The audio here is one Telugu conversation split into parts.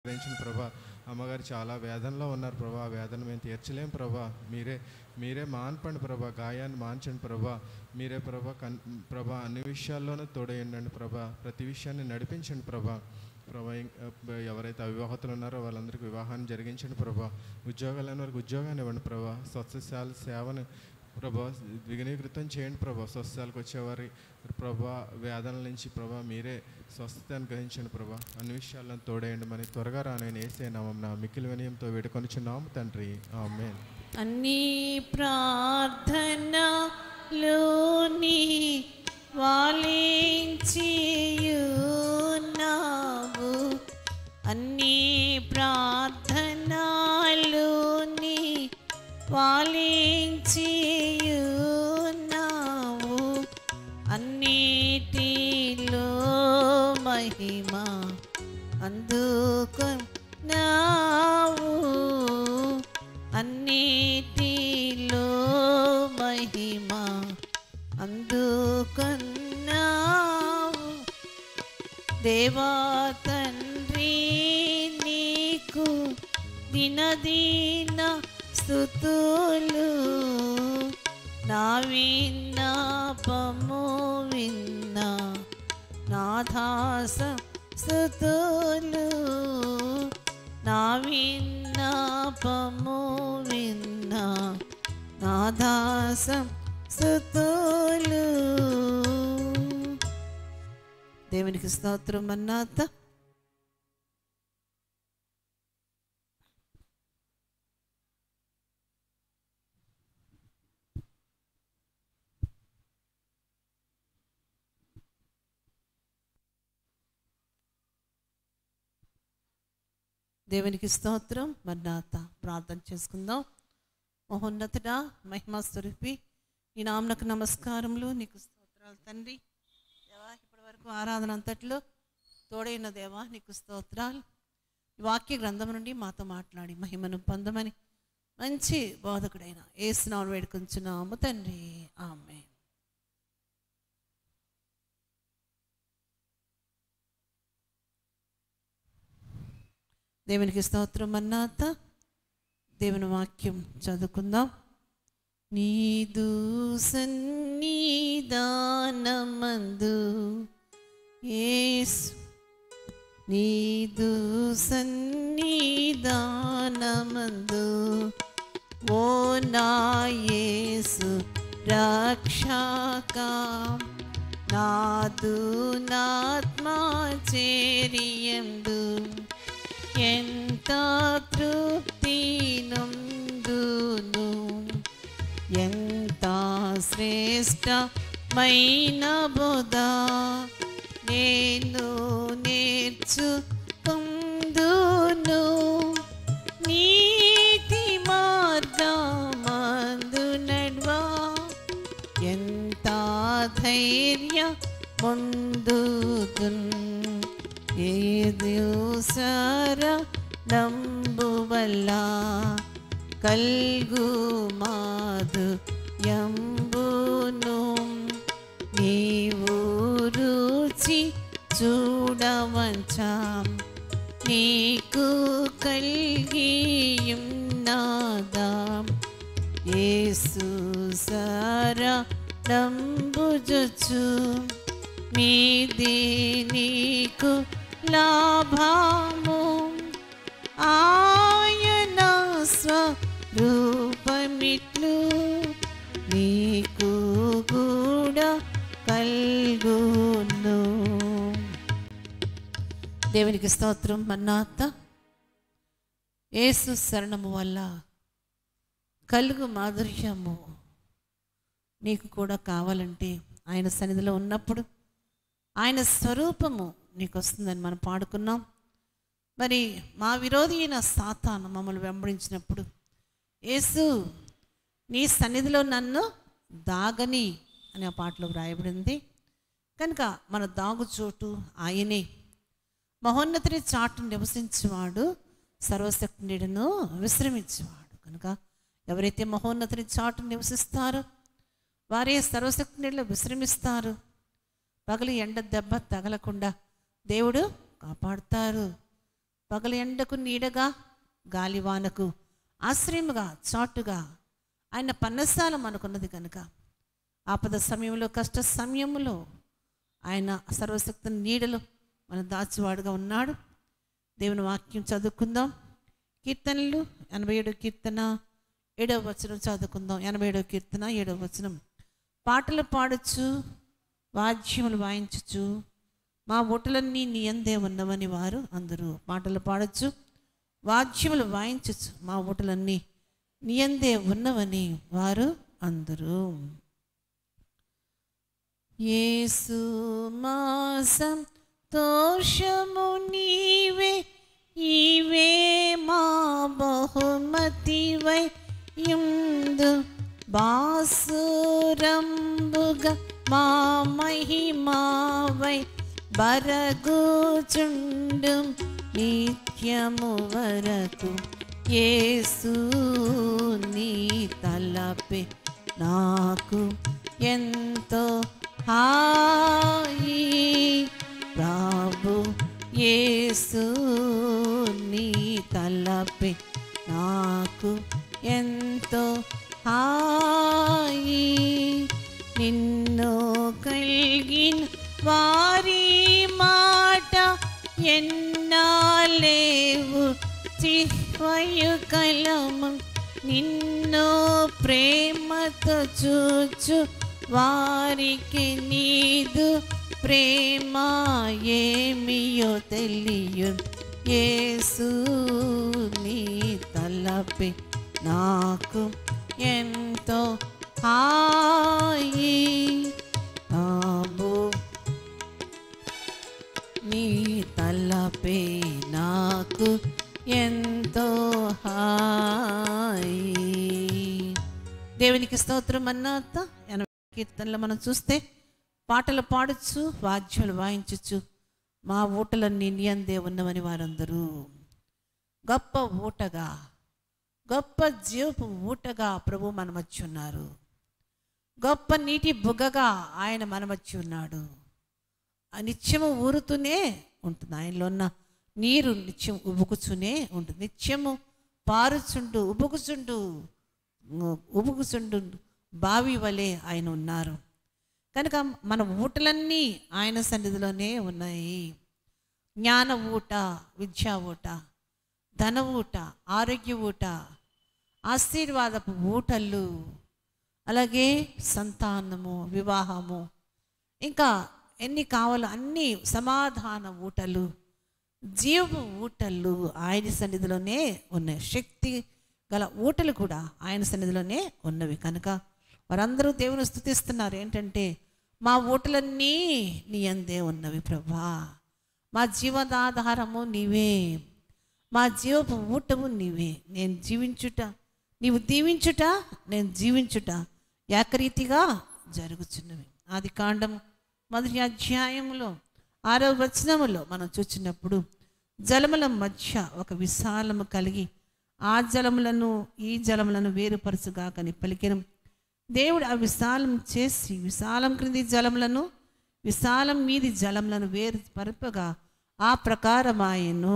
గురించిన ప్రభా అమ్మగారు చాలా వేదనలో ఉన్నారు ప్రభా ఆ వేదన మేము తీర్చలేం ప్రభా మీరే మీరే మాన్పండి ప్రభా గాయాన్ని మాన్చండి ప్రభా మీరే ప్రభా కన్ ప్రభా అన్ని విషయాల్లోనూ తోడేయండి ప్రభా ప్రతి విషయాన్ని నడిపించండి ప్రభా ప్రభా ఇం- ఎవరైతే అవివాహతులు ఉన్నారో వాళ్ళందరికీ వివాహాన్ని జరిగించండి ప్రభా ఉద్యోగాలు లేని వారికి ఉద్యోగాన్ని ఇవ్వండి ప్రభా స్వచ్ఛశాల సేవను ప్రభా ద్విగుణీకృతం చేయండి ప్రభా స్వస్థాలకు వచ్చేవారి ప్రభా వేదనల నుంచి ప్రభా మీరే స్వస్థతను గ్రహించండి ప్రభా అన్ని విషయాలను తోడేయండి మరి త్వరగా రానని వేసే నామం నా మిక్కిలి వినయంతో వేడుకొనిచున్నాము తండ్రి ఆమేన్ అన్ని ప్రార్థనలోని వాలించియున్నావు అన్ని ప్రార్థనలోని వాలించియున్నావు అన్నిటిలో మహిమ అందుకున్నావు అన్నిటిలో మహిమ అందుకున్నావు దేవా తండ్రి నీకు దినదిన స్థుతులు నా విన్నపము విన్నా నాథాస స్థుతులు నా విన్నపము విన్నా నాదాసం స్థుతులు దేవునికి స్తోత్రం అన్నాత దేవునికి స్తోత్రం మన్నాత ప్రార్థన చేసుకుందాం మహోన్నతుడా మహిమా స్వరూపి ఈ నామనకు నమస్కారములు నీకు స్తోత్రాలు తండ్రి దేవా ఇప్పటి వరకు ఆరాధన అంతట్లో తోడైన దేవా నీకు స్తోత్రాలు ఈ వాక్య గ్రంథం నుండి మాతో మాట్లాడి మహిమను పొందమని మంచి బోధకుడైన ఏసునామం వేడుకొంచున్నాము తండ్రి ఆమె దేవునికి స్తోత్రం అన్నాత దేవుని వాక్యం చదువుకుందాం నీదు సన్నిధానమందు యేసు నీదు సన్నిధానమందు ఓ నా యేసు రక్షక నాదు నాత్మా చేరియందు ఎంత తృప్తి నందును ఎంత శ్రేష్టమైన బోధ నేను నేర్చుకుందును నీతి మార్గమందు నడ్వా ఎంత ధైర్య ముందుదున్ ఏదిసర నంబువల్ల కల్గు మాదు యంబును నీవు రుచి చూడవంచాం నీకు కల్గియున్నదాం యేసు సర నంబుజుచు మీది నీకు లాభము ఆయన స్వరూపమిట్లు నీకు కూడా కల్గును దేవునికి స్తోత్రం మన్నాత యేసు శరణము వల్ల కలుగు మాధుర్యము నీకు కూడా కావాలంటే ఆయన సన్నిధిలో ఉన్నప్పుడు ఆయన స్వరూపము నీకు వస్తుందని మనం పాడుకున్నాం మరి మా విరోధి అయిన సాతాను మమ్మల్ని వెంబడించినప్పుడు యేసు నీ సన్నిధిలో నన్ను దాగని అనే ఆ పాటలో వ్రాయబడింది కనుక మన దాగు చోటు ఆయనే మహోన్నతిని చాటు నివసించేవాడు సర్వశక్తుడును విశ్రమించేవాడు కనుక ఎవరైతే మహోన్నతిని చాటు నివసిస్తారో వారే సర్వశక్తునిలో విశ్రమిస్తారు పగలు ఎండ దెబ్బ తగలకుండా దేవుడు కాపాడుతారు పగలు ఎండకు నీడగా గాలివానకు ఆశ్రయముగా చాటుగా ఆయన పన్నసాల మనకున్నది కనుక ఆపద సమయంలో కష్ట సమయంలో ఆయన సర్వశక్తి నీడలో మన దాచివాడుగా ఉన్నాడు దేవుని వాక్యం చదువుకుందాం కీర్తనలు ఎనభై ఏడో కీర్తన ఏడవ వచనం చదువుకుందాం ఎనభై ఏడవ కీర్తన ఏడవ వచనం పాటలు పాడచ్చు వాద్యములు వాయించచ్చు మా ఓటలన్నీ నీ అందే ఉన్నవని వారు అందరూ పాటలు పాడచ్చు వాద్యములు వాయించచ్చు మా ఓటలన్నీ నీ అందే ఉన్నవని వారు అందరూ యేసు మాసం తోషము నీవే ఈవే మా బహుమతివై యుందు బాసురంబుగా మా మహిమావై బరగుచుండు నిత్యము వరకు యేసు నీ తలపే నాకు ఎంతో హాయి ప్రభు యేసు నీ తలపే నాకు ఎంతో హాయి నిన్ను కలిగిన వారి మాట ఎన్నాలేవు చిహ్వయు కలము నిన్ను ప్రేమతో చూచు వారికి నీదు ప్రేమ ఏమియో తెలియు యేసు నీ తలపే నాకు ఎంతో హాయి ఆబు నీ తలపే నాకు ఎంతో హాయి దేవునికి స్తోత్రం అన్నాత ఎనభై కీర్తనలు మనం చూస్తే పాటలు పాడచ్చు వాద్యాలు వాయించచ్చు మా ఊటలన్నీ నీ అందే ఉన్నవని వారందరూ గొప్ప ఊటగా గొప్ప జీవపు ఊటగా ప్రభు మన మధ్య ఉన్నారు గొప్ప నీటి బుగ్గగా ఆయన మన మధ్య ఉన్నాడు ఆ నిత్యము ఊరుతూనే ఉంటుంది ఆయనలో ఉన్న నీరు నిత్యం ఉబుకుతూనే ఉంటుంది నిత్యము పారుచుండు ఉబుకుచుండు ఉబుకుచుండు బావి వలె ఆయన ఉన్నారు కనుక మన ఊటలన్నీ ఆయన సన్నిధిలోనే ఉన్నాయి జ్ఞాన ఊట విద్యా ఊట ధన ఊట ఆరోగ్య ఊట ఆశీర్వాదపు ఊటలు అలాగే సంతానము వివాహము ఇంకా ఎన్ని కావాలో అన్ని సమాధాన ఊటలు జీవపు ఊటలు ఆయన సన్నిధిలోనే ఉన్నాయి శక్తి గల ఊటలు కూడా ఆయన సన్నిధిలోనే ఉన్నవి కనుక వారందరూ దేవుని స్థుతిస్తున్నారు ఏంటంటే మా ఊటలన్నీ నీ అందే ఉన్నవి ప్రభా మా జీవనాధారము నీవే మా జీవపు ఊటము నీవే నేను జీవించుట నీవు దీవించుట నేను జీవించుట ఏకరీతిగా జరుగుతున్నవి ఆది కాండం మొదటి అధ్యాయంలో ఆరో వచనములో మనం చూచినప్పుడు జలముల మధ్య ఒక విశాలము కలిగి ఆ జలములను ఈ జలములను వేరుపరచుగాకని పలికిన దేవుడు ఆ విశాలం చేసి విశాలం క్రింది జలములను విశాలం మీది జలములను వేరు పరపగా ఆ ప్రకారమాయను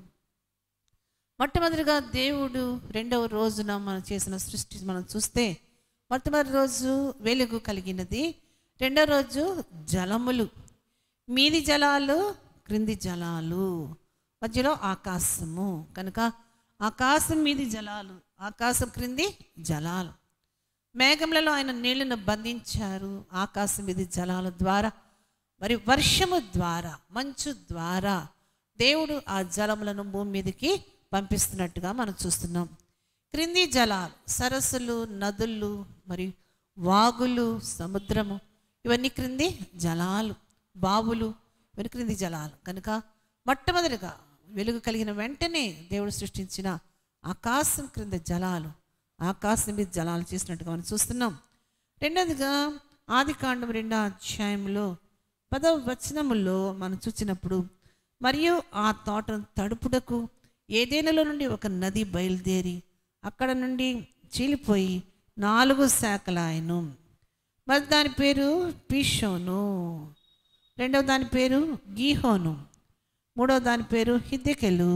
మొట్టమొదటిగా దేవుడు రెండవ రోజున మనం చేసిన సృష్టి మనం చూస్తే మొట్టమొదటి రోజు వెలుగు కలిగినది రెండో రోజు జలములు మీది జలాలు క్రింది జలాలు మధ్యలో ఆకాశము కనుక ఆకాశం మీది జలాలు ఆకాశం క్రింది జలాలు మేఘములలో ఆయన నీళ్లను బంధించారు ఆకాశం మీది జలాల ద్వారా మరి వర్షము ద్వారా మంచు ద్వారా దేవుడు ఆ జలములను భూమి మీదకి పంపిస్తున్నట్టుగా మనం చూస్తున్నాం క్రింది జలాలు సరస్సులు నదులు మరి వాగులు సముద్రము ఇవన్నీ క్రింది జలాలు బావులు ఇవన్నీ క్రింది జలాలు కనుక మొట్టమొదటిగా వెలుగు కలిగిన వెంటనే దేవుడు సృష్టించిన ఆకాశం క్రింద జలాలు ఆకాశం మీద జలాలు చేసినట్టుగా మనం చూస్తున్నాం రెండోదిగా ఆది కాండం రెండో అధ్యాయంలో పదవ వచనములో మనం చూసినప్పుడు మరియు ఆ తోటను తడుపుటకు ఏదేనలో నుండి ఒక నది బయలుదేరి అక్కడ నుండి చీలిపోయి నాలుగు శాఖలాయను మరి దాని పేరు పీషోను రెండవ దాని పేరు గీహోను మూడవ దాని పేరు హిద్దెకెలు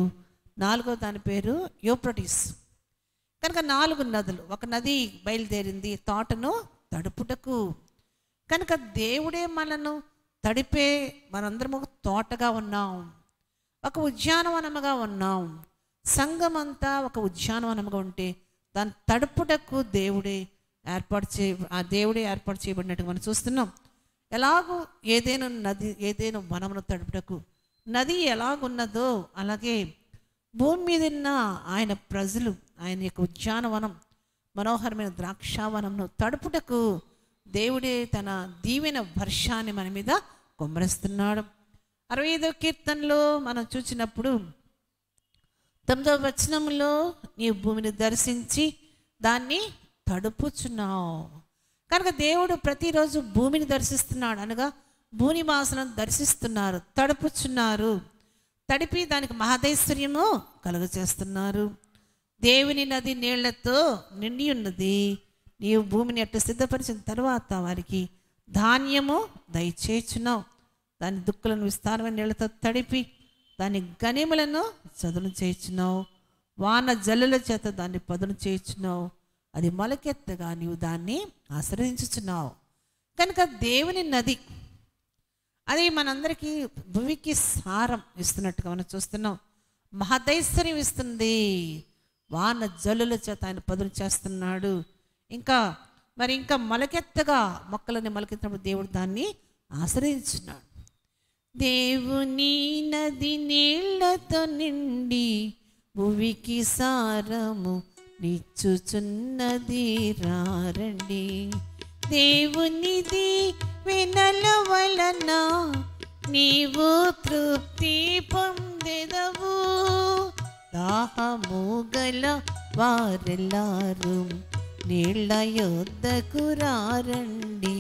నాలుగో దాని పేరు యూప్రటిస్ కనుక నాలుగు నదులు ఒక నది బయలుదేరింది తోటను తడుపుటకు కనుక దేవుడే మనను తడిపే మనందరం ఒక తోటగా ఉన్నాం ఒక ఉద్యానవనముగా ఉన్నాం సంఘమంతా ఒక ఉద్యానవనముగా ఉంటే దాని తడుపుటకు దేవుడే ఏర్పాటు చే ఆ దేవుడే ఏర్పాటు చేయబడినట్టు మనం చూస్తున్నాం ఎలాగూ ఏదైనా నది ఏదైనా వనమును తడుపుటకు నది ఎలాగున్నదో అలాగే భూమి మీద ఉన్న ఆయన ప్రజలు ఆయన యొక్క ఉద్యానవనం మనోహరమైన ద్రాక్షావనంను తడుపుటకు దేవుడే తన దీవెన వర్షాన్ని మన మీద కుమ్మరిస్తున్నాడు అరవై ఐదో కీర్తనలో మనం చూసినప్పుడు తొమ్మిదవ వచనంలో నీవు భూమిని దర్శించి దాన్ని తడుపుచున్నావు కనుక దేవుడు ప్రతిరోజు భూమిని దర్శిస్తున్నాడు అనగా భూమి వాసన దర్శిస్తున్నారు తడుపుచున్నారు తడిపి దానికి మహదైశ్వర్యము కలుగచేస్తున్నారు దేవుని నది నీళ్లతో నిండి ఉన్నది నీవు భూమిని అట్టు సిద్ధపరిచిన తర్వాత వారికి ధాన్యము దయచేచున్నావు దాని దుక్కులను విస్తారమైన నీళ్లతో తడిపి దాని గనిములను చదును చేయించున్నావు వాన జల్లుల చేత దాన్ని పదును చేయించున్నావు అది మొలకెత్తగా నీవు దాన్ని ఆశ్రయించుచున్నావు కనుక దేవుని నది అది మనందరికీ భూమికి సారం ఇస్తున్నట్టుగా మనం చూస్తున్నాం మహదైశ్వర్యం ఇస్తుంది వాన జల్లుల చేత ఆయన పదును చేస్తున్నాడు ఇంకా మరి ఇంకా మొలకెత్తగా మొక్కలని మొలకెత్తినప్పుడు దేవుడు దాన్ని ఆశ్రయించున్నాడు దేవుని నది నీళ్లతో నిండి భూమికి సారము నిచ్చుచున్నది రారండి దేవునిది వినల వలన నీవు తృప్తి పొందెదవు దాహము గల వారెల్లారు నీళ్ళ యొద్దకు రారండి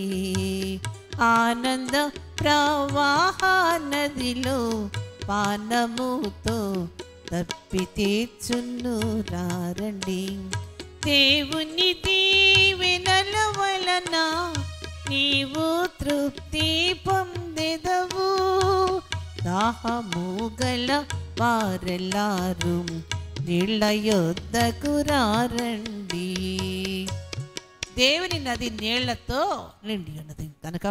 ఆనంద ప్రవాహ నదిలో పానముతో తప్పి తీర్చును రారండి దేవుని దీవెనల వలన నీవు తృప్తి పొందెదవు దాహము గల వారెల్లారు నీళ్ళ యొద్దకు రారండి దేవుని నది నీళ్లతో నిండి ఉన్నది కనుక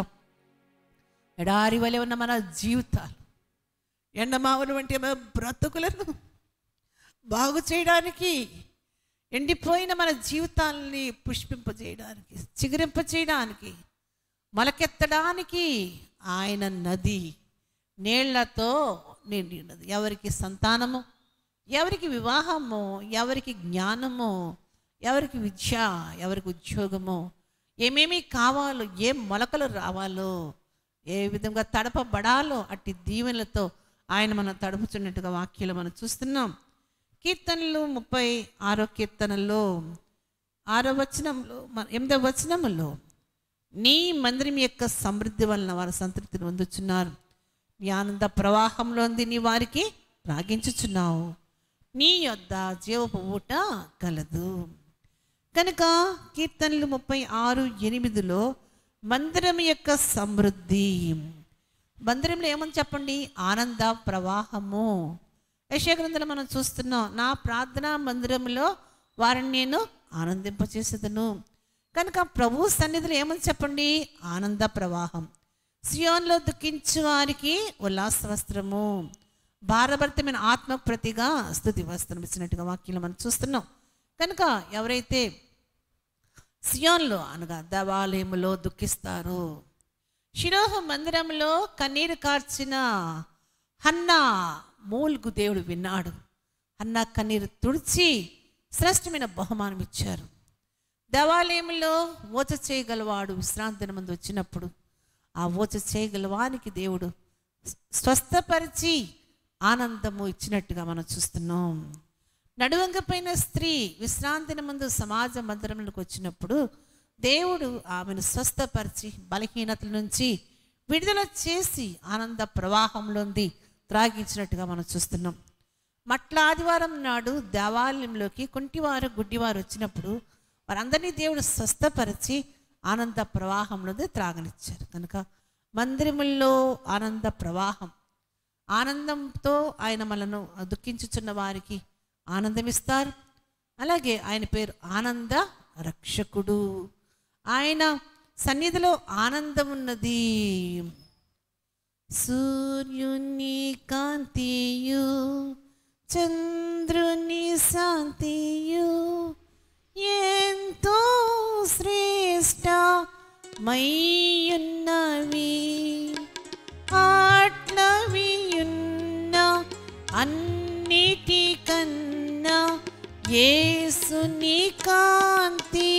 ఎడారి వలె ఉన్న మన జీవితాలు ఎండమావులు వంటి మన బ్రతుకులను బాగు చేయడానికి ఎండిపోయిన మన జీవితాలని పుష్పింపజేయడానికి చిగురింపజేయడానికి మొలకెత్తడానికి ఆయన నది నీళ్లతో నిండి ఉన్నది ఎవరికి సంతానము ఎవరికి వివాహము ఎవరికి జ్ఞానము ఎవరికి విద్య ఎవరికి ఉద్యోగము ఏమేమి కావాలో ఏ మొలకలు రావాలో ఏ విధంగా తడపబడాలో అట్టి దీవెనలతో ఆయన మనం తడుపుచున్నట్టుగా వాక్యాలు మనం చూస్తున్నాం కీర్తనలు ముప్పై ఆరో కీర్తనలో ఆరో వచనంలో మన ఎనిమిదవ వచనములో నీ మందిరం యొక్క సమృద్ధి వలన వారు సంతృప్తిని పొందుచున్నారు నీ ఆనంద ప్రవాహంలో నీ వారికి రాగించుచున్నావు నీ యొద్ద జీవపు ఊట కలదు కనుక కీర్తనలు ముప్పై ఆరు ఎనిమిదిలో మందిరం యొక్క సమృద్ధి మందిరంలో ఏమని చెప్పండి ఆనంద ప్రవాహము యశగ్రంథంలో మనం చూస్తున్నాం నా ప్రార్థనా మందిరంలో వారిని నేను ఆనందింపచేసేదను కనుక ప్రభు సన్నిధిలో ఏమని చెప్పండి ఆనంద ప్రవాహం సియోన్లో దుఃఖించు వారికి ఉల్లాస వస్త్రము భారభరితమైన ఆత్మ ప్రతిగా స్థుతి వస్త్రం ఇచ్చినట్టుగా వాక్యం మనం చూస్తున్నాం కనుక ఎవరైతే సియోన్లో అనగా దేవాలయములో దుఃఖిస్తారో శిరోహ మందిరంలో కన్నీరు కార్చిన హన్నా మూలుగు దేవుడు విన్నాడు హన్నా కన్నీరు తుడిచి శ్రేష్టమైన బహుమానం ఇచ్చారు దేవాలయంలో ఓచ చేయగలవాడు విశ్రాంతి ముందు వచ్చినప్పుడు ఆ ఓచ చేయగలవానికి దేవుడు స్వస్థపరిచి ఆనందము ఇచ్చినట్టుగా మనం చూస్తున్నాం నడువంగపైన స్త్రీ విశ్రాంతిని ముందు సమాజ మందిరంలోకి వచ్చినప్పుడు దేవుడు ఆమెను స్వస్థపరిచి బలహీనతల నుంచి విడుదల చేసి ఆనంద ప్రవాహంలోంది త్రాగించినట్టుగా మనం చూస్తున్నాం మట్ల ఆదివారం నాడు దేవాలయంలోకి కుంటివారు గుడ్డివారు వచ్చినప్పుడు వారందరినీ దేవుడు స్వస్థపరిచి ఆనంద ప్రవాహంలో త్రాగనిచ్చారు కనుక మందిరముల్లో ఆనంద ప్రవాహం ఆనందంతో ఆయన మనను దుఃఖించుచున్న వారికి ఆనందమిస్తారు అలాగే ఆయన పేరు ఆనంద రక్షకుడు ఆయన సన్నిధిలో ఆనందం ఉన్నది సూర్యుని కాంతియు చంద్రుని శాంతియు ఎంతో శ్రేష్ట మయ్యున్నవి ఆట్లవియున్న అన్నిటికన్నా యేసుని కాంతి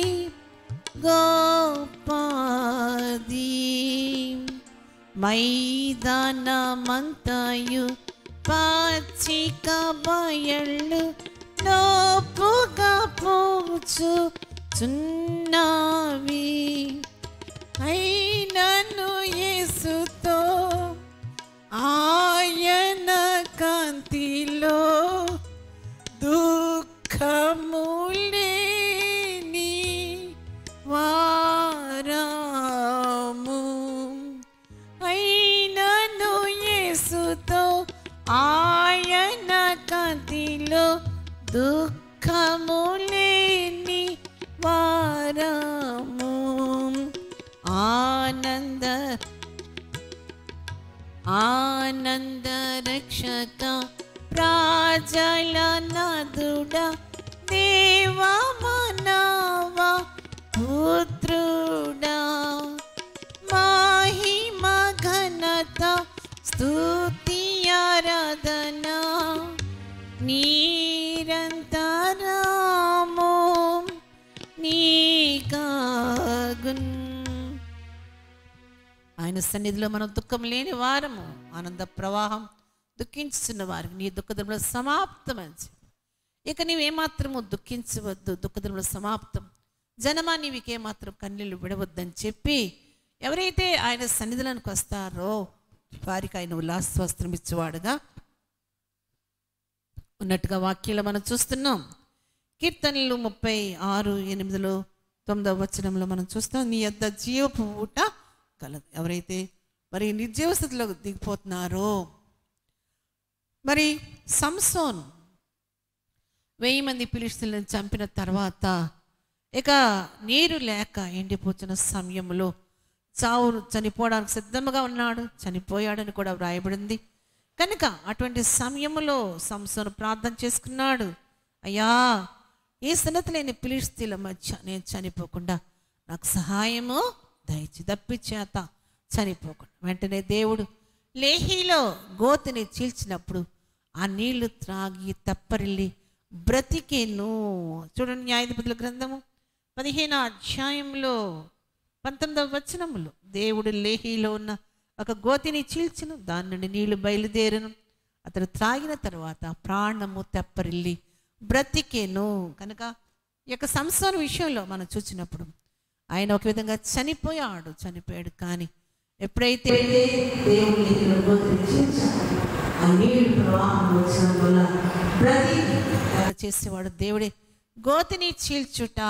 గోపాది మైదానమంతయు పచ్చిక బయళ్ళు లోపుగా పోచు చున్నవి అయినను యేసుతో ఆయన కాంతిలో దుఃఖములేని వారము అయినను యేసుతో ఆయన కాంతిలో దుఃఖములేని వారము ఆనంద ఆనంద రక్షక ప్రాజల నదుడ దేవ మనవ పుత్రుడా మహిమ ఘనత స్తుతి ఆరాధన నిరంతరము నీకాగున్ ఆయన సన్నిధిలో మనం దుఃఖం లేని వారము ఆనంద ప్రవాహం దుఃఖించుతున్న వారికి నీ దుఃఖదినంలో సమాప్తమని చెప్పు. ఇక నీవేమాత్రము దుఃఖించవద్దు దుఃఖదినంలో సమాప్తం జనమా నీవికేమాత్రం కన్నీళ్ళు విడవద్దని చెప్పి ఎవరైతే ఆయన సన్నిధిలోనికి వస్తారో వారికి ఆయన ఉల్లాసవస్త్రం ఇచ్చేవాడుగా ఉన్నట్టుగా వాక్యాలు మనం చూస్తున్నాం కీర్తనలు ముప్పై ఆరు ఎనిమిదిలో తొమ్మిదవ వచనంలో మనం చూస్తాం నీ యొద్ద జీవపు ఊట కలదు ఎవరైతే మరి నిర్జీవ స్థితిలో దిగిపోతున్నారో మరి సంసోన్ వెయ్యి మంది పిలిస్తులను చంపిన తర్వాత ఇక నీరు లేక ఎండిపోతున్న సమయంలో చావు చనిపోవడానికి సిద్ధంగా ఉన్నాడు చనిపోయాడని కూడా వ్రాయబడింది కనుక అటువంటి సమయంలో సంసోను ప్రార్థన చేసుకున్నాడు అయ్యా ఈ సన్నతి లేని పిలిస్తీల మధ్య నేను చనిపోకుండా నాకు సహాయము దయచి దప్పిచేత చనిపోకుండా వెంటనే దేవుడు లేహీలో గోతిని చీల్చినప్పుడు ఆ నీళ్లు త్రాగి తప్పరిల్లి బ్రతికేను చూడండి న్యాయాధిపతుల గ్రంథము పదిహేను అధ్యాయంలో పంతొమ్మిదవ వచనములో దేవుడు లేహీలో ఉన్న ఒక గోతిని చీల్చును దాని నుండి నీళ్లు బయలుదేరును అతడు త్రాగిన తర్వాత ప్రాణము తెప్పరిల్లి బ్రతికేను కనుక ఈ యొక్క సంసార విషయంలో మనం చూసినప్పుడు ఆయన ఒక విధంగా చనిపోయాడు చనిపోయాడు కానీ ఎప్పుడైతే దేవుడు లేఖిలో గోతిని చీల్చాడో, ఆ నీళ్లు ప్రవాహం వచ్చిన వల్ల బ్రతికి ఎలా చేసేవాడు దేవుడే గోతిని చీల్చుట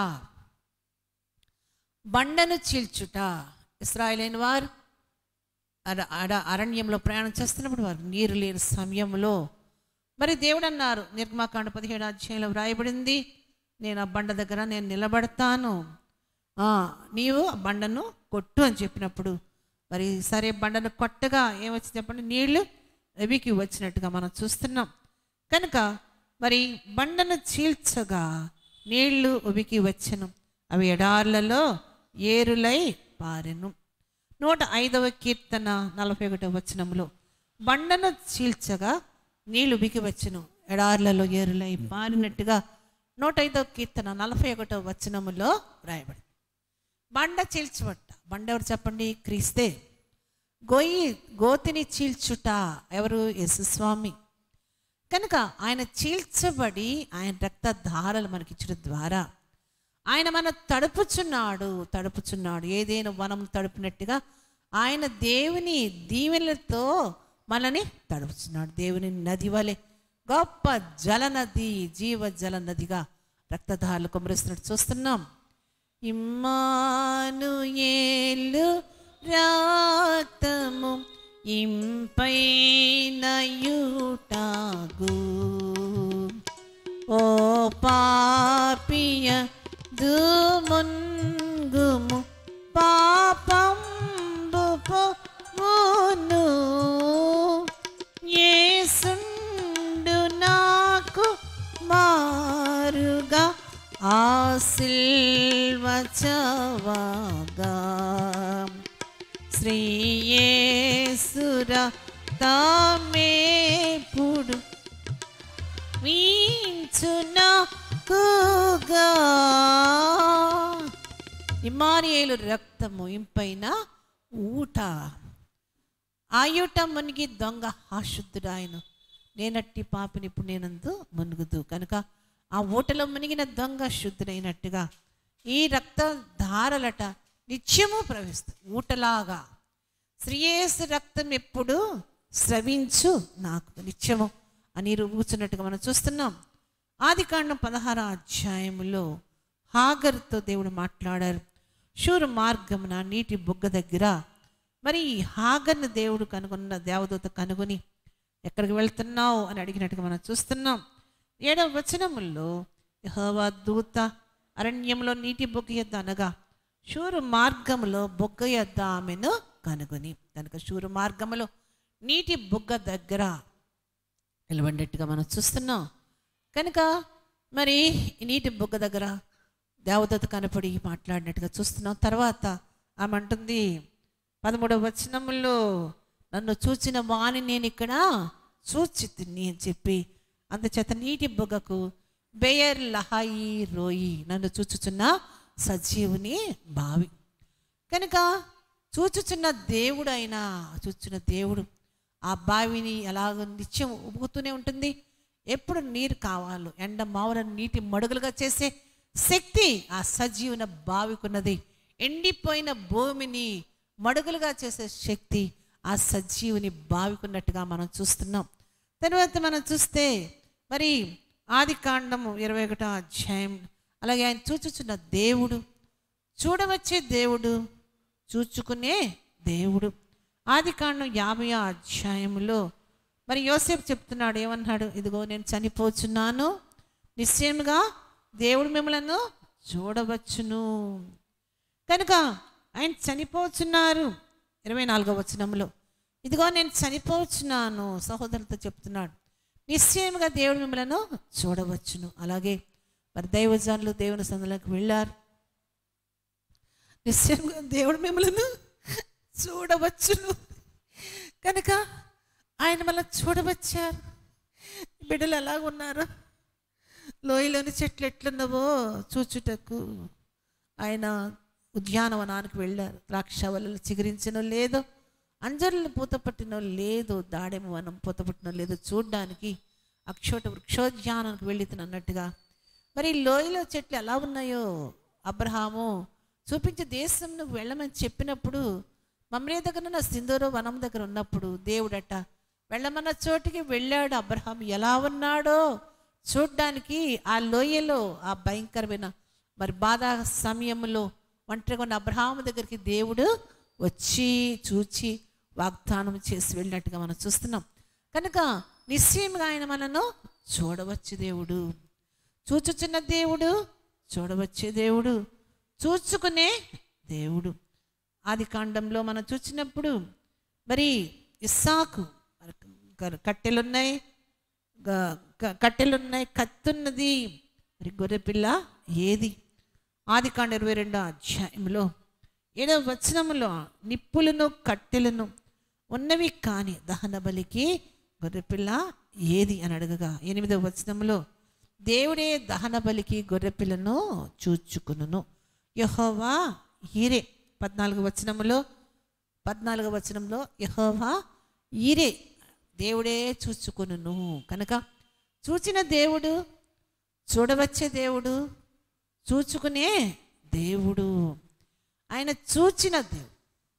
బండను చీల్చుట ఇస్రాయలైన వారు అర అడ అరణ్యంలో ప్రయాణం చేస్తున్నప్పుడు వారు నీరు లేని సమయంలో మరి దేవుడు అన్నారు నిర్మాకాండ పదిహేడు అధ్యాయంలో వ్రాయబడింది నేను ఆ బండ దగ్గర నేను నిలబడతాను ఆ, నీవు ఆ బండను కొట్టు అని చెప్పినప్పుడు మరి సరే బండను కొట్టగా ఏమొచ్చి చెప్పండి నీళ్లు రవికి వచ్చినట్టుగా మనం చూస్తున్నాం కనుక మరి బండను చీల్చగా నీళ్లు ఉబికి వచ్చెను అవి ఎడార్లలో ఏరులై పారెను నూట ఐదవ కీర్తన నలభై ఒకటవ వచనంలో బండను చీల్చగా నీళ్లు ఉబికి వచ్చెను ఎడార్లలో ఏరులై పారినట్టుగా నూట ఐదవ కీర్తన నలభై ఒకటవ వచనములో రాయబడి బండ చీల్చబట్ట బండ ఎవరు చెప్పండి క్రీస్తే గొయ్యి గోతిని చీల్చుట ఎవరు యేసుస్వామి కనుక ఆయన చీల్చబడి ఆయన రక్తధారలు మనకిచ్చడం ద్వారా ఆయన మన తడుపుచున్నాడు తడుపుచున్నాడు ఏదైనా వనం తడుపునట్టుగా ఆయన దేవుని దీవెనలతో మనని తడుపుచున్నాడు దేవుని నది వలె గొప్ప జలనది జీవ జలనదిగా రక్తధారలు కుమరిస్తున్నట్టు చూస్తున్నాం ఇమ్మానుయేలు రక్తము ఇంపైన యూటాగు ఓ పాపియ దుమున్గుము పాపంబు పోను యేసుండు నాకు మారుగా ఆశీర్వచవగా శ్రీయేసుర తామేపుడు వీంచునకుగా ఇమానియేలు రక్తము ఇంపైన ఊట ఆయుట మునిగి దొంగ ఆశుద్ధుడాయన నేనట్టి పాపిని ఇప్పుడు నేనందు మునుగుదు కనుక ఆ ఊటలో మునిగిన దొంగ శుద్ధుడైనట్టుగా ఈ రక్త ధారలట నిత్యము ప్రవహిస్తుంది ఊటలాగా శ్రీయేసు రక్తం ఎప్పుడు స్రవించు నాకు నిత్యము అని రూపుచున్నట్టుగా మనం చూస్తున్నాం ఆది కాండం పదహార అధ్యాయములో హాగర్తో దేవుడు మాట్లాడారు శూరు మార్గమున నీటి బుగ్గ దగ్గర మరి ఈ హాగర్ను దేవుడు కనుగొన్న దేవదూత కనుగొని ఎక్కడికి వెళ్తున్నావు అని అడిగినట్టుగా మనం చూస్తున్నాం ఏడవ వచనముల్లో యెహోవా దూత అరణ్యంలో నీటి బొగ్గ యొద్ద అనగా శూరు మార్గములో బొగ్గ యొద్ద ఆమెను కనుగొని కనుక శూరు మార్గములో నీటి బొగ్గ దగ్గర నిలబడినట్టుగా మనం చూస్తున్నాం కనుక మరి ఈ నీటి బొగ్గ దగ్గర దేవదత్త కనపడి మాట్లాడినట్టుగా చూస్తున్నాం తర్వాత ఆమె అంటుంది పదమూడవ వచనములో నన్ను చూచిన వాణి నేను ఇక్కడ చూచి తిని అని చెప్పి అందుచేత నీటి బొగ్గకు బెయర్ లహాయి రోయి నన్ను చూచుచున్న సజీవుని బావి కనుక చూచుచున్న దేవుడు అయినా చూచున్న దేవుడు ఆ బావిని ఎలాగ నిత్యం ఉబుకుతూనే ఉంటుంది ఎప్పుడు నీరు కావాలో ఎండ మావుల నీటి మడుగులుగా చేసే శక్తి ఆ సజీవన బావికున్నది ఎండిపోయిన భూమిని మడుగులుగా చేసే శక్తి ఆ సజీవుని బావికున్నట్టుగా మనం చూస్తున్నాం తర్వాత మనం చూస్తే మరి ఆది కాండము ఇరవై ఒకటో అధ్యాయం అలాగే ఆయన చూచుచున్న దేవుడు చూడవచ్చే దేవుడు చూచుకునే దేవుడు ఆది కాండం యాభై అధ్యాయములో మరి యోసేపు చెప్తున్నాడు ఏమన్నాడు ఇదిగో నేను చనిపోచున్నాను నిశ్చయముగా దేవుడు మిమ్మలను చూడవచ్చును కనుక ఆయన చనిపోచున్నారు ఇరవై నాలుగో వచనంలో ఇదిగో నేను చనిపోచున్నాను సహోదరులతో చెప్తున్నాడు నిశ్చయముగా దేవుడు మిమ్మలను చూడవచ్చును అలాగే మరి దైవజనులు దేవుని సందులోకి వెళ్ళారు నిశ్చయంగా దేవుడు మిమ్మల్ని చూడవచ్చును కనుక ఆయన మళ్ళీ చూడవచ్చారు బిడ్డలు ఎలాగున్నారు లోయలోని చెట్లు ఎట్లున్నవో చూచుటకు ఆయన ఉద్యానవనానికి వెళ్ళారు ద్రాక్ష వలలు చిగురించనో లేదో అంజర్లు పూత పట్టినో లేదో దాడెమ వనం పూత పట్టినో లేదో చూడ్డానికి అక్షోట వృక్షోద్యానానికి వెళ్ళి అన్నట్టుగా మరి ఈ లోయలో చెట్లు ఎలా ఉన్నాయో అబ్రహాము చూపించే దేశం నువ్వు వెళ్ళమని చెప్పినప్పుడు మమ్మరే దగ్గర ఉన్న సింధూరు వనం దగ్గర ఉన్నప్పుడు దేవుడట వెళ్ళమన్న చోటికి వెళ్ళాడు అబ్రహాం ఎలా ఉన్నాడో చూడ్డానికి ఆ లోయలో ఆ భయంకరమైన మరి బాధ సమయంలో ఒంటరిగా ఉన్న అబ్రహాము దగ్గరికి దేవుడు వచ్చి చూచి వాగ్దానం చేసి వెళ్ళినట్టుగా మనం చూస్తున్నాం కనుక నిశ్చయంగా ఆయన మనను చూడవచ్చు దేవుడు చూచుచున్న దేవుడు చూడవచ్చే దేవుడు చూచుకునే దేవుడు ఆది కాండంలో మనం చూసినప్పుడు మరి ఇస్సాకు క- కట్టెలున్నాయి గ- క- కట్టెలున్నాయి కత్తున్నది మరి గొర్రెపిల్ల ఏది ఆది కాండ ఇరవై రెండో అధ్యాయంలో ఏడవ వచనములో నిప్పులను కట్టెలను ఉన్నవి కాని దహన బలికి గొర్రెపిల్ల ఏది అని అడగగా ఎనిమిదవ వచనంలో దేవుడే దహన బలికి గొర్రెపిల్లను చూచుకును యహోవా ఈరే పద్నాలుగు వచనములో పద్నాలుగు వచనంలో యహోవా ఈరే దేవుడే చూచుకును కనుక చూచిన దేవుడు చూడవచ్చే దేవుడు చూచుకునే దేవుడు ఆయన చూచిన దేవుడు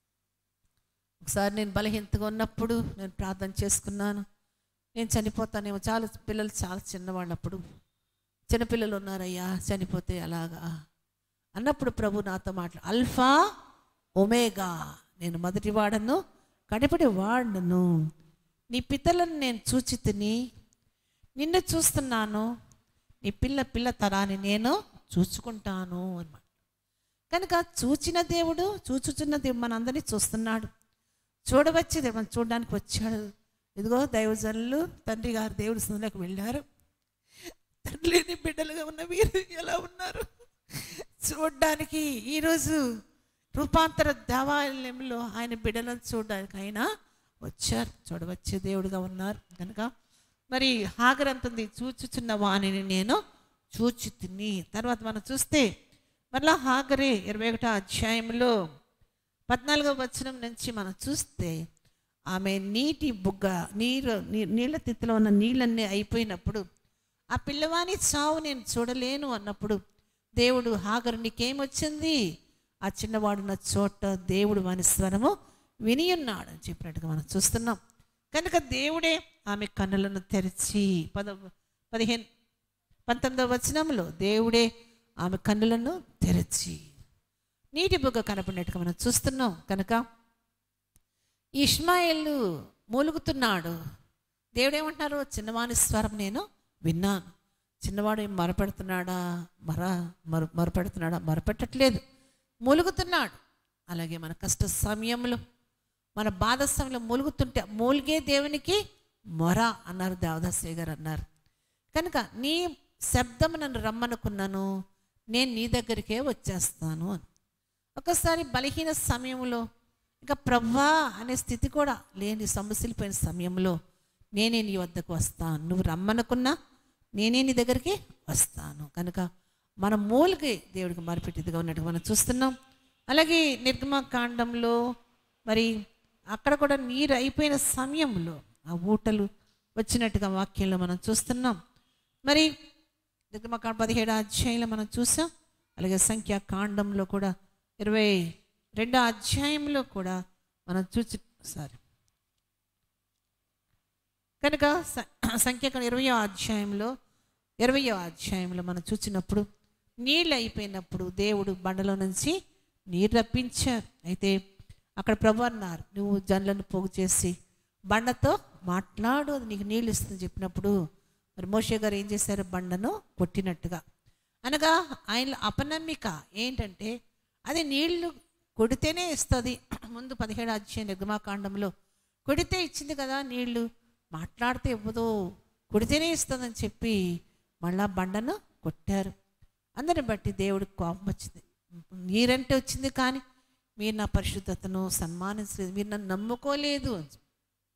ఒకసారి నేను బలహీనతగా ఉన్నప్పుడు నేను ప్రార్థన చేసుకున్నాను నేను చనిపోతానేమో చాలా పిల్లలు చాలా చిన్నవాళ్ళు అప్పుడు చిన్నపిల్లలు ఉన్నారయ్యా చనిపోతే అలాగా అన్నప్పుడు ప్రభు నాతో మాట్లా అల్ఫా ఒమేగా నేను మొదటి వాడను కడపడి వాడును నీ పితలను నేను చూచి తిని నిన్ను చూస్తున్నాను నీ పిల్ల పిల్ల తరాన్ని నేను చూసుకుంటాను అన్నమాట కనుక చూచిన దేవుడు చూచుచున్న దేవుడు మనందరినీ చూస్తున్నాడు చూడవచ్చి దేవుడు మనం చూడడానికి వచ్చాడు ఇదిగో దైవజనులు తండ్రి గారు దేవుడి సందులోకి వెళ్ళారు తండ్రి లేని బిడ్డలుగా ఉన్న వీరు ఎలా ఉన్నారు చూడడానికి ఈరోజు రూపాంతర దేవాలయంలో ఆయన బిడ్డలను చూడడానికి ఆయన వచ్చారు చూడవచ్చే దేవుడిగా ఉన్నారు కనుక మరి హాగర్ అంటుంది చూచుచున్న వాణిని నేను చూచి తిని తర్వాత మనం చూస్తే మరలా హాగరే ఇరవై ఒకటో అధ్యాయంలో పద్నాలుగో వచనం నుంచి మనం చూస్తే ఆమె నీటి బుగ్గ నీరు నీ- నీళ్ళ తిత్తిలో ఉన్న నీళ్ళన్నీ అయిపోయినప్పుడు ఆ పిల్లవాని చావు నేను చూడలేను అన్నప్పుడు దేవుడు హాగరు నీకేమొచ్చింది ఆ చిన్నవాడున్న చోట దేవుడు వాని స్వరము విని ఉన్నాడు అని చెప్పినట్టుగా మనం చూస్తున్నాం కనుక దేవుడే ఆమె కన్నులను తెరిచి పద పదిహేను పంతొమ్మిదవ వచనంలో దేవుడే ఆమె కన్నులను తెరిచి నీటి బుగ్గ కనపడినట్టుగా మనం చూస్తున్నాం కనుక ఇష్మాయిల్ మూలుగుతున్నాడు దేవుడేమంటున్నారు చిన్నవాని స్వరం నేను విన్నాను చిన్నవాడు ఏం మరపెడుతున్నాడా మర మర మరపెడుతున్నాడా మరపెట్టట్లేదు మూలుగుతున్నాడు అలాగే మన కష్ట సమయంలో మన బాధ సమయంలో మూలుగుతుంటే మూలిగే దేవునికి మొర అన్నారు దేవదాసయ్య గారు అన్నారు కనుక నీ శబ్దం నన్ను రమ్మనుకున్నాను నేను నీ దగ్గరికే వచ్చేస్తాను అని ఒకసారి బలహీన సమయంలో ఇంకా ప్రభా అనే స్థితి కూడా లేని సమస్యలపోయిన సమయంలో నేనే నీ వద్దకు వస్తాను నువ్వు రమ్మనుకున్నా నేనే నీ దగ్గరికి వస్తాను కనుక మన మూలకి దేవుడికి మరిపెట్టిదిగా ఉన్నట్టు మనం చూస్తున్నాం అలాగే నిర్గమకాండంలో మరి అక్కడ కూడా నీరు అయిపోయిన సమయంలో ఆ ఊటలు వచ్చినట్టుగా వాక్యంలో మనం చూస్తున్నాం మరి నిర్గమకాండ పదిహేడు అధ్యాయంలో మనం చూసాం అలాగే సంఖ్యాకాండంలో కూడా ఇరవై రెండో అధ్యాయంలో కూడా మనం చూసి సారీ కనుక స- సంఖ్యాకాండ ఇరవయో అధ్యాయంలో ఇరవయో అధ్యాయంలో మనం చూసినప్పుడు నీళ్ళు అయిపోయినప్పుడు దేవుడు బండలో నుంచి నీరు రప్పించారు అయితే అక్కడ ప్రభు అన్నారు నువ్వు జన్లను పోగు చేసి బండతో మాట్లాడు అది నీకు నీళ్ళు ఇస్తుంది చెప్పినప్పుడు మరి మోషే గారు ఏం చేశారు బండను కొట్టినట్టుగా అనగా ఆయన అపనమ్మిక ఏంటంటే అది నీళ్లు కొడితేనే ఇస్తుంది ముందు పదిహేడు అధ్యాయ నిర్గమాకాండంలో కొడితే ఇచ్చింది కదా నీళ్లు మాట్లాడితే ఇవ్వదు కొడితేనే ఇస్తుందని చెప్పి మళ్ళా బండను కొట్టారు అందరిని బట్టి దేవుడికి కోపం వచ్చింది మీరంటే వచ్చింది కానీ మీరు నా పరిశుద్ధతను సన్మానించలేదు మీరు నన్ను నమ్ముకోలేదు అని చెప్పి.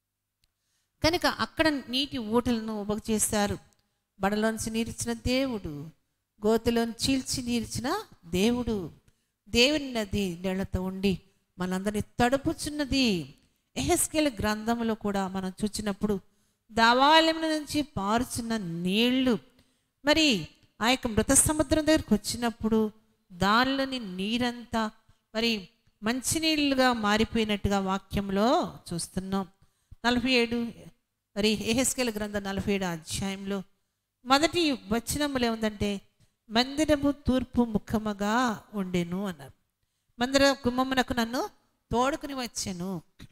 కనుక అక్కడ నీటి ఊటలను ఉపగ చేశారు బడలోంచి నీరిచ్చిన దేవుడు గోతులోని చీల్చి నీరిచిన దేవుడు దేవుని నది నీళ్లతో ఉండి మనందరినీ తడుపుచున్నది ఎహెస్కేల్ గ్రంథంలో కూడా మనం చూచినప్పుడు దావాలయం నుంచి పారుచున్న నీళ్లు మరి ఆ యొక్క మృత సముద్రం దగ్గరికి వచ్చినప్పుడు దానిలోని నీరంతా మరి మంచినీళ్ళుగా మారిపోయినట్టుగా వాక్యంలో చూస్తున్నాం నలభై ఏడు మరి ఏహెస్కేల్ గ్రంథం నలభై ఏడు అధ్యాయంలో మొదటి వచనములు ఏముందంటే మందిరము తూర్పు ముఖముగా ఉండెను అన్నారు మందిర గుమ్మమునకు నన్ను తోడుకుని వచ్చాను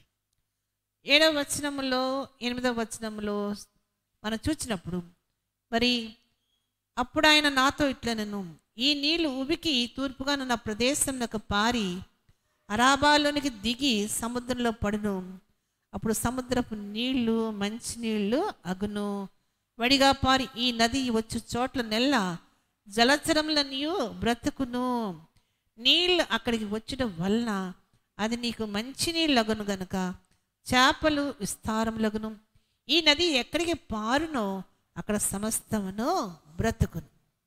ఏడవ వచనములో ఎనిమిదవ వచనములో మనం చూసినప్పుడు మరి అప్పుడు ఆయన నాతో ఇట్లా నేను ఈ నీళ్లు ఉబికి తూర్పుగా నా ప్రదేశంలోకి పారి అరాబాలోనికి దిగి సముద్రంలో పడును అప్పుడు సముద్రపు నీళ్లు మంచి నీళ్లు అగును వడిగా పారి ఈ నది వచ్చు చోట్ల నెల్ల జలచరములనియు బ్రతుకును నీళ్ళు అక్కడికి వచ్చడం వలన అది నీకు మంచి నీళ్ళు అగును గనుక చేపలు విస్తారములగును ఈ నది ఎక్కడికి పారునో అక్కడ సమస్తమును బ్రతుకును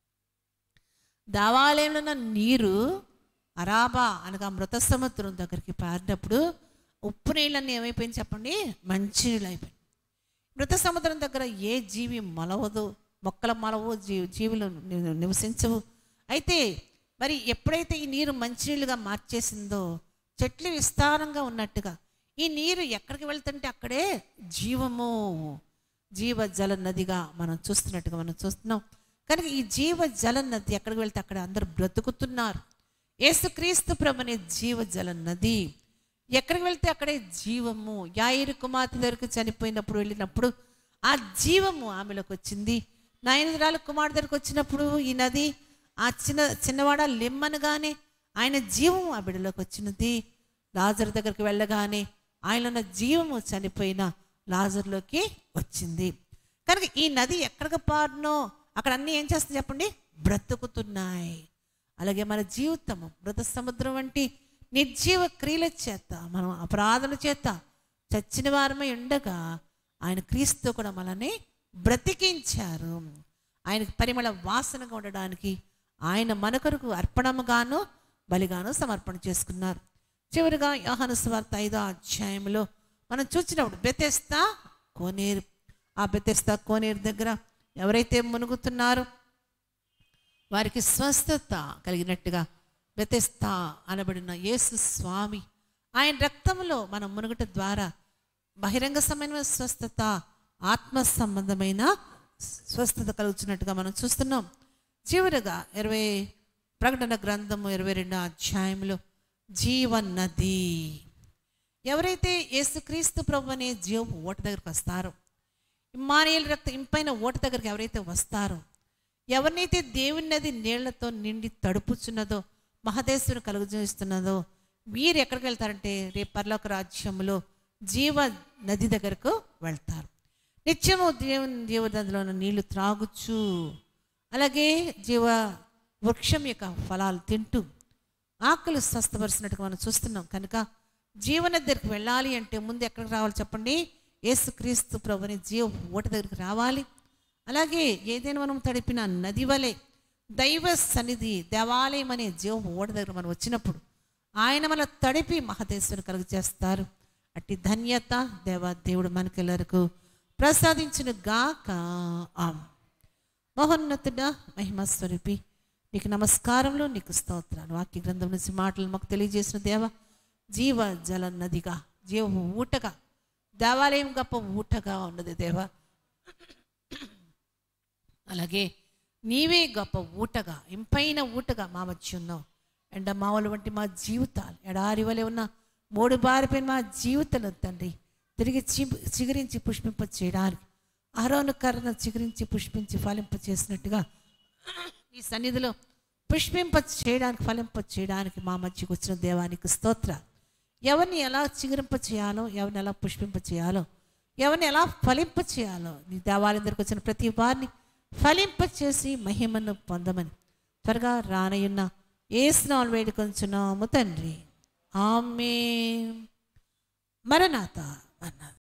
దావాలయంలో ఉన్న నీరు అరాబా అనగా మృత సముద్రం దగ్గరికి పారినప్పుడు ఉప్పు నీళ్ళన్నీ ఏమైపోయింది చెప్పండి మంచి నీళ్ళు అయిపోయింది మృత సముద్రం దగ్గర ఏ జీవి మలవదు మొక్కలు మలవు జీ జీవులు ని- నివసించవు అయితే మరి ఎప్పుడైతే ఈ నీరు మంచినీళ్ళుగా మార్చేసిందో చెట్లు విస్తారంగా ఉన్నట్టుగా ఈ నీరు ఎక్కడికి వెళ్తుంటే అక్కడే జీవము జీవ జల నదిగా మనం చూస్తున్నట్టుగా మనం చూస్తున్నాం కనుక ఈ జీవ జల నది ఎక్కడికి వెళ్తే అక్కడ అందరూ బ్రతుకుతున్నారు యేసుక్రీస్తు ప్రభు అనే జీవ జల నది ఎక్కడికి వెళ్తే అక్కడే జీవము యాయిరు కుమార్తె దగ్గరికి చనిపోయినప్పుడు వెళ్ళినప్పుడు ఆ జీవము ఆమెలోకి వచ్చింది నయనరాలు కుమార్తె దగ్గరికి వచ్చినప్పుడు ఈ నది ఆ చిన్న చిన్నవాడ లెమ్మనగానే ఆయన జీవము ఆ బిడ్డలోకి వచ్చినది లాజర్ దగ్గరికి వెళ్ళగానే ఆయన ఉన్న జీవము చనిపోయిన లాజర్లోకి వచ్చింది కనుక ఈ నది ఎక్కడికి పారునో అక్కడ అన్నీ ఏం చేస్తుంది చెప్పండి బ్రతుకుతున్నాయి అలాగే మన జీవితము మృత సముద్రం వంటి నిర్జీవ క్రియల చేత మనం అపరాధుల చేత చచ్చిన వారమై ఉండగా ఆయన క్రీస్తు కూడా మనల్ని బ్రతికించారు ఆయనకి పరిమళ వాసనగా ఉండడానికి ఆయన మన కొరకు అర్పణముగాను బలిగాను సమర్పణ చేసుకున్నారు చివరిగా యోహాను స్వార్త ఐదో అధ్యాయంలో మనం చూసినప్పుడు బెతెస్తా కోనేరు ఆ బెతెస్తా కోనేరు దగ్గర ఎవరైతే మునుగుతున్నారో వారికి స్వస్థత కలిగినట్టుగా బెతెస్తా అనబడిన యేసు స్వామి ఆయన రక్తంలో మనం మునుగట ద్వారా బహిరంగ సంబంధమైన స్వస్థత ఆత్మ సంబంధమైన స్వస్థత కలుగుతున్నట్టుగా మనం చూస్తున్నాం చివరగా ఇరవై ప్రకటన గ్రంథము ఇరవై రెండో అధ్యాయంలో జీవనది ఎవరైతే యేసుక్రీస్తు ప్రభు అనే జీవం ఓట దగ్గరకు వస్తారో ఇమ్మానియల్ రక్త ఇంపైన ఓట దగ్గరికి ఎవరైతే వస్తారో ఎవరినైతే దేవుని నది నీళ్లతో నిండి తడుపుచున్నదో మహదేశ్వరు కలుగజేస్తున్నదో వీరు ఎక్కడికి వెళ్తారంటే రేపు పర్లోక రాజ్యంలో జీవ నది దగ్గరకు వెళ్తారు నిత్యము దేవుని జీవనదిలో ఉన్న నీళ్లు త్రాగుచు అలాగే జీవ వృక్షం యొక్క ఫలాలు తింటూ ఆకులు స్వస్థపరిచినట్టుగా మనం చూస్తున్నాం కనుక జీవన దగ్గరికి వెళ్ళాలి అంటే ముందు ఎక్కడికి రావాలి చెప్పండి యేసుక్రీస్తు ప్రభుని జీవ ఓట దగ్గరికి రావాలి అలాగే ఏదైనా మనం తడిపిన నది వలె దైవ సన్నిధి దేవాలయం అనే జీవ ఓట దగ్గర మనం వచ్చినప్పుడు ఆయన మన తడిపి మహదేశ్వరు కలుగు చేస్తారు అట్టి ధన్యత దేవ దేవుడు మనకెల్లరకు ప్రసాదించిన గాక ఆమ్ మహోన్నతుడా మహిమ స్వరూపి నీకు నమస్కారములు నీకు స్తోత్రాలు వాక్య గ్రంథం నుంచి మాటలు మాకు తెలియజేసిన దేవ జీవ జల నదిగా జీవ ఊటగా దేవాలయం గొప్ప ఊటగా ఉన్నది దేవా అలాగే నీవే గొప్ప ఊటగా ఇంపైన ఊటగా మా మధ్య ఉన్నావు ఎండ మామూలు వంటి మా జీవితాలు ఎడారి వలె ఉన్న మూడు బారిపోయిన మా జీవితాలు తండ్రి తిరిగి చి చిగురించి పుష్పింప చేయడానికి అహరోను కర్రను చిగురించి పుష్పించి ఫలింప చేసినట్టుగా ఈ సన్నిధిలో పుష్పింప చేయడానికి ఫలింప చేయడానికి మా మధ్యకు వచ్చిన దేవానికి స్తోత్ర ఎవరిని ఎలా చిగురింప చేయాలో ఎవరిని ఎలా పుష్పింప చేయాలో ఎవరిని ఎలా ఫలింప చేయాలో నీ దేవాలయం దగ్గరకు వచ్చిన ప్రతి వారిని ఫలింప చేసి మహిమను పొందమని త్వరగా రానయ్యున్న ఏ స్నాలు వేడుకొంచున్నాము తండ్రి ఆమె మరణాత అన్నది